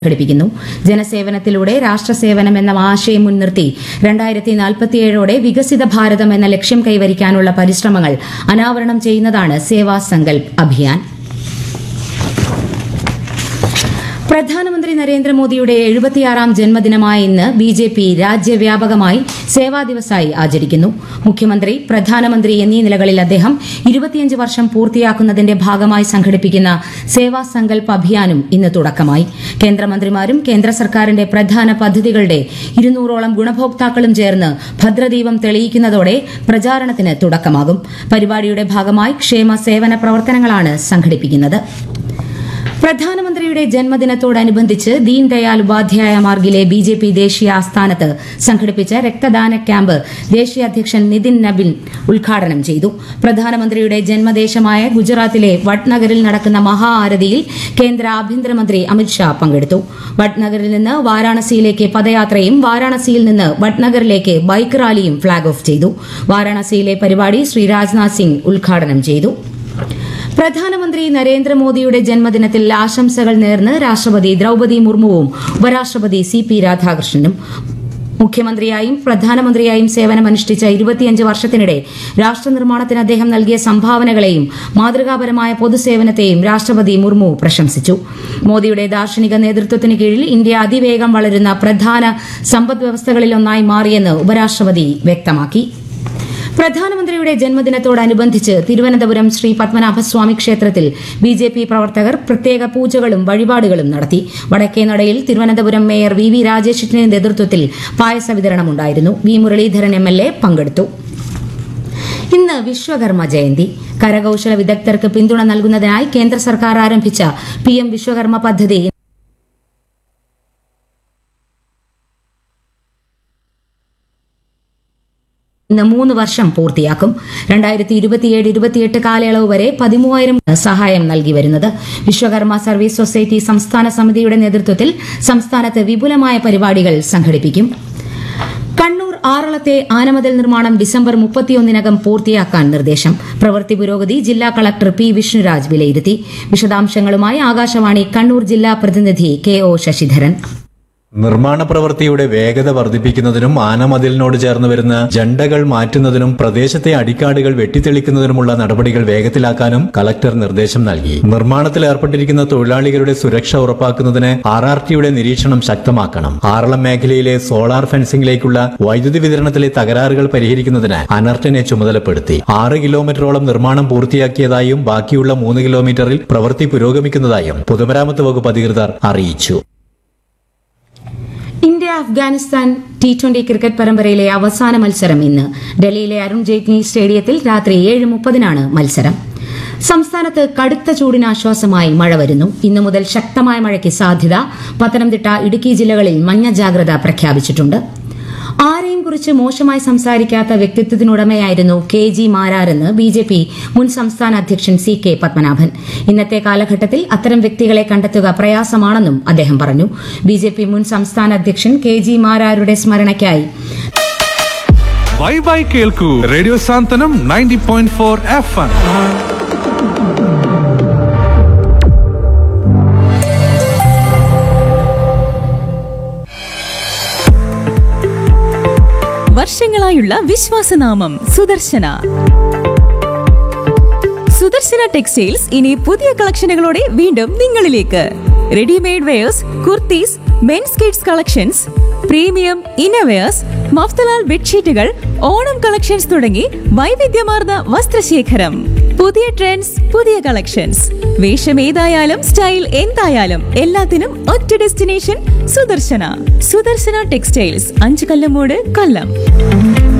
സംഘടിപ്പിക്കുന്നു ജനസേവനത്തിലൂടെ രാഷ്ട്രസേവനം എന്ന ആശയം മുൻനിർത്തി രണ്ടായിരത്തി നാൽപ്പത്തിയേഴോടെ വികസിത ഭാരതം എന്ന ലക്ഷ്യം കൈവരിക്കാനുള്ള പരിശ്രമങ്ങൾ അനാവരണം ചെയ്യുന്നതാണ് സേവാ സങ്കൽപ് അഭിയാൻ പ്രധാനമന്ത്രി നരേന്ദ്രമോദിയുടെ എഴുപത്തിയാറാം ജന്മദിനമായ ഇന്ന് ബി ജെ പി രാജ്യവ്യാപകമായി സേവാ ദിവസായി ആചരിക്കുന്നു മുഖ്യമന്ത്രി പ്രധാനമന്ത്രി എന്നീ നിലകളിൽ അദ്ദേഹം ഇരുപത്തിയഞ്ച് വർഷം പൂർത്തിയാക്കുന്നതിന്റെ ഭാഗമായി സംഘടിപ്പിക്കുന്ന സേവാ സങ്കൽപ് അഭിയാനും ഇന്ന് തുടക്കമായി കേന്ദ്രമന്ത്രിമാരും കേന്ദ്ര സർക്കാരിന്റെ പ്രധാന പദ്ധതികളുടെ ഇരുന്നൂറോളം ഗുണഭോക്താക്കളും ചേർന്ന് ഭദ്രദീപം തെളിയിക്കുന്നതോടെ പ്രചാരണത്തിന് തുടക്കമാകും പരിപാടിയുടെ ഭാഗമായി ക്ഷേമ സേവന പ്രവർത്തനങ്ങളാണ് സംഘടിപ്പിക്കുന്നത് പ്രധാനമന്ത്രിയുടെ ജന്മദിനത്തോടനുബന്ധിച്ച് ദീൻ ദയാൽ ഉപാധ്യായ മാർഗിലെ ബി ജെ പി ദേശീയ ആസ്ഥാനത്ത് സംഘടിപ്പിച്ച രക്തദാന ക്യാമ്പ് ദേശീയ അധ്യക്ഷൻ നിതിൻ നബിൻ ഉദ്ഘാടനം ചെയ്തു പ്രധാനമന്ത്രിയുടെ ജന്മദേശമായ ഗുജറാത്തിലെ വഡ്നഗറിൽ നടക്കുന്ന മഹാ ആരതിയിൽ കേന്ദ്ര ആഭ്യന്തരമന്ത്രി അമിത്ഷാ പങ്കെടുത്തു വഡ്നഗറിൽ നിന്ന് വാരാണസിയിലേക്ക് പദയാത്രയും വാരാണസിയിൽ നിന്ന് വഡ്നഗറിലേക്ക് ബൈക്ക് റാലിയും ഫ്ളാഗ് ഓഫ് ചെയ്തു വാരാണസിയിലെ പരിപാടി ശ്രീ രാജ്നാഥ് സിംഗ് ഉദ്ഘാടനം ചെയ്തു പ്രധാനമന്ത്രി നരേന്ദ്രമോദിയുടെ ജന്മദിനത്തിൽ ആശംസകൾ നേർന്ന് രാഷ്ട്രപതി ദ്രൌപതി മുർമുവും ഉപരാഷ്ട്രപതി സി പി രാധാകൃഷ്ണനും മുഖ്യമന്ത്രിയായും പ്രധാനമന്ത്രിയായും സേവനമനുഷ്ഠിച്ച ഇരുപത്തിയഞ്ച് വർഷത്തിനിടെ രാഷ്ട്രനിർമ്മാണത്തിന് അദ്ദേഹം നൽകിയ സംഭാവനകളെയും മാതൃകാപരമായ പൊതുസേവനത്തെയും രാഷ്ട്രപതി മുർമു പ്രശംസിച്ചു മോദിയുടെ ദാർശനിക നേതൃത്വത്തിന് കീഴിൽ ഇന്ത്യ അതിവേഗം വളരുന്ന പ്രധാന സമ്പദ് വ്യവസ്ഥകളിലൊന്നായി മാറിയെന്ന് ഉപരാഷ്ട്രപതി വ്യക്തമാക്കി പ്രധാനമന്ത്രിയുടെ ജന്മദിനത്തോടനുബന്ധിച്ച് തിരുവനന്തപുരം ശ്രീ പത്മനാഭസ്വാമി ക്ഷേത്രത്തിൽ ബി ജെ പി പ്രവർത്തകർ പ്രത്യേക പൂജകളും വഴിപാടുകളും നടത്തി വടക്കേനടയിൽ തിരുവനന്തപുരം മേയർ വി വി രാജേഷിന്റെ നേതൃത്വത്തിൽ പായസ വിതരണമുണ്ടായിരുന്നു V Muraleedharan M L A പങ്കെടുത്തു ഇന്ന് വിശ്വകർമ്മ ജയന്തി കരകൌശല വിദഗ്ധർക്ക് പിന്തുണ നൽകുന്നതിനായി കേന്ദ്ര സർക്കാർ ആരംഭിച്ച പി എം വിശ്വകർമ്മ പദ്ധതി ഇന്ന് മൂന്ന് വർഷം പൂർത്തിയാക്കും രണ്ടായിരത്തി ഇരുപത്തിയേഴ് ഇരുപത്തിയെട്ട് കാലയളവ് വരെ പതിമൂവായിരം സഹായം നൽകി വരുന്നത് വിശ്വകർമ്മ സർവീസ് സൊസൈറ്റി സംസ്ഥാന സമിതിയുടെ നേതൃത്വത്തിൽ സംസ്ഥാനത്ത് വിപുലമായ പരിപാടികൾ സംഘടിപ്പിക്കും കണ്ണൂർ ആറളത്തെ ആനമതിൽ നിർമ്മാണം ഡിസംബർ മുപ്പത്തിയൊന്നിനകം പൂർത്തിയാക്കാൻ നിർദ്ദേശം പ്രവൃത്തി പുരോഗതി ജില്ലാ കളക്ടർ പി വിഷ്ണുരാജ് വിലയിരുത്തി വിശദാംശങ്ങളുമായി ആകാശവാണി കണ്ണൂർ ജില്ലാ പ്രതിനിധി കെ ഒ ശശിധരൻ നിർമ്മാണ പ്രവൃത്തിയുടെ വേഗത വർദ്ധിപ്പിക്കുന്നതിനും ആനമതിലിനോട് ചേർന്ന് വരുന്ന ജണ്ടകൾ മാറ്റുന്നതിനും പ്രദേശത്തെ അടിക്കാടുകൾ വെട്ടിത്തെളിക്കുന്നതിനുമുള്ള നടപടികൾ വേഗത്തിലാക്കാനും കളക്ടർ നിർദ്ദേശം നൽകി നിർമ്മാണത്തിൽ ഏർപ്പെട്ടിരിക്കുന്ന തൊഴിലാളികളുടെ സുരക്ഷ ഉറപ്പാക്കുന്നതിന് ആർ ആർ ടിയുടെ നിരീക്ഷണം ശക്തമാക്കണം ആറളം മേഖലയിലെ സോളാർ ഫെൻസിംഗിലേക്കുള്ള വൈദ്യുതി വിതരണത്തിലെ തകരാറുകൾ പരിഹരിക്കുന്നതിന് അനർട്ടിനെ ചുമതലപ്പെടുത്തി ആറ് കിലോമീറ്ററോളം നിർമ്മാണം പൂർത്തിയാക്കിയതായും ബാക്കിയുള്ള മൂന്ന് കിലോമീറ്ററിൽ പ്രവൃത്തി പുരോഗമിക്കുന്നതായും പൊതുമരാമത്ത് വകുപ്പ് അധികൃതർ അറിയിച്ചു India Afghanistan T twenty cricket പരമ്പരയിലെ അവസാന മത്സരം ഇന്ന് ഡൽഹിയിലെ അരുൺ ജെയ്റ്റ്ലി സ്റ്റേഡിയത്തിൽ രാത്രി ഏഴ് മുപ്പതിനാണ് മത്സരം സംസ്ഥാനത്ത് കടുത്ത ചൂടിന് ആശ്വാസമായി മഴ വരുന്നു ഇന്നു മുതൽ ശക്തമായ മഴയ്ക്ക് സാധ്യത പത്തനംതിട്ട ഇടുക്കി ജില്ലകളിൽ മഞ്ഞ ജാഗ്രത പ്രഖ്യാപിച്ചിട്ടുണ്ട് ആരെയും കുറിച്ച് മോശമായി സംസാരിക്കാത്ത വ്യക്തിത്വത്തിനുടമയായിരുന്നു കെ ജി മാരാരെന്ന് ബി ജെ പി മുൻ സംസ്ഥാന അധ്യക്ഷൻ സി കെ പത്മനാഭൻ ഇന്നത്തെ കാലഘട്ടത്തിൽ അത്തരം വ്യക്തികളെ കണ്ടെത്തുക പ്രയാസമാണെന്നും അദ്ദേഹം പറഞ്ഞു ബി ജെ പി മുൻ സംസ്ഥാന അധ്യക്ഷൻ കെ ജി മാരാരുടെ സ്മരണയ്ക്കായി ബൈ ബൈ കേൾക്കൂ radio Santhwanam ninety point four F M വർഷങ്ങളായുള്ള വിശ്വാസനാമം സുദർശന സുദർശന ടെക്സ്റ്റൈൽസ് ഇനി പുതിയ കളക്ഷനുകളോടെ വീണ്ടും നിങ്ങളിലേക്ക് readymade wears kurtis men's kids collections premium innerwears Mafatlal ബെഡ്ഷീറ്റുകൾ ഓണം കളക്ഷൻസ് തുടങ്ങി വൈവിധ്യമാർന്ന വസ്ത്രശേഖരം പുതിയ ട്രെൻഡ്സ് പുതിയ കളക്ഷൻസ് വേഷം ഏതായാലും സ്റ്റൈൽ എന്തായാലും എല്ലാത്തിനും ഒറ്റ ഡെസ്റ്റിനേഷൻ സുദർശന സുദർശന ടെക്സ്റ്റൈൽസ് അഞ്ചു കല്ലമൂട് കൊല്ലം